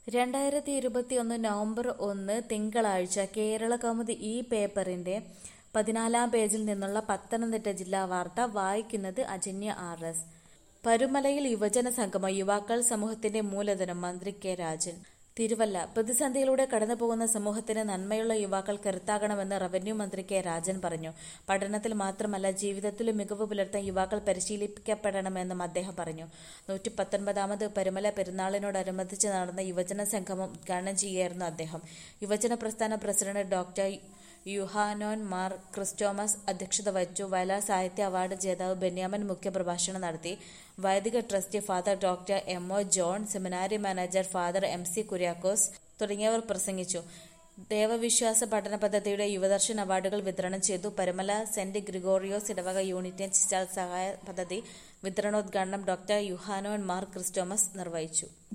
രണ്ടായിരത്തി ഇരുപത്തിയൊന്ന് നവംബർ ഒന്ന് തിങ്കളാഴ്ച കേരള കൗമുദി ഈ പേപ്പറിന്റെ പതിനാലാം പേജിൽ നിന്നുള്ള പത്തനംതിട്ട ജില്ലാ വാർത്ത വായിക്കുന്നത് അജന്യ ആർ എസ് പരുമലയിൽ യുവജന സംഗമം യുവാക്കൾ സമൂഹത്തിന്റെ മൂലധനം മന്ത്രി കെ രാജൻ തിരുവല്ല പ്രതിസന്ധിയിലൂടെ കടന്നുപോകുന്ന സമൂഹത്തിന് നന്മയുള്ള യുവാക്കൾ കരുത്താകണമെന്ന് റവന്യൂ മന്ത്രി കെ രാജൻ പറഞ്ഞു പഠനത്തിൽ മാത്രമല്ല ജീവിതത്തിലും മികവ് പുലർത്താൻ യുവാക്കൾ പരിശീലിപ്പിക്കപ്പെടണമെന്നും അദ്ദേഹം പറഞ്ഞു നൂറ്റി പത്തൊൻപതാമത് പരുമല പെരുന്നാളിനോടനുബന്ധിച്ച് നടന്ന യുവജന സംഗമം ഉദ്ഘാടനം ചെയ്യുകയായിരുന്നു അദ്ദേഹം യുവജന പ്രസ്ഥാന പ്രസിഡന്റ് ഡോക്ടർ യുഹാനോൻ മാർ ക്രിസ്റ്റോമസ് അധ്യക്ഷത വഹിച്ചു വയലാർ സാഹിത്യ അവാർഡ് ജേതാവ് ബെന്യാമൻ മുഖ്യപ്രഭാഷണം നടത്തി വൈദിക trustee father doctor M O John seminary manager father M C Kuriakose തുടങ്ങിയവർ പ്രസംഗിച്ചു ദേവവിശ്വാസ പഠന പദ്ധതിയുടെ യുവദർശൻ അവാർഡുകൾ വിതരണം ചെയ്തു പരമല സെന്റ് ഗ്രിഗോറിയോസ് ഇടവക യൂണിറ്റ് ചിറ്റാൽ സഹായ പദ്ധതി വിതരണോദ്ഘാടനം ഡോക്ടർ യുഹാനോൻ മാർ ക്രിസ്റ്റോമസ് നിർവഹിച്ചു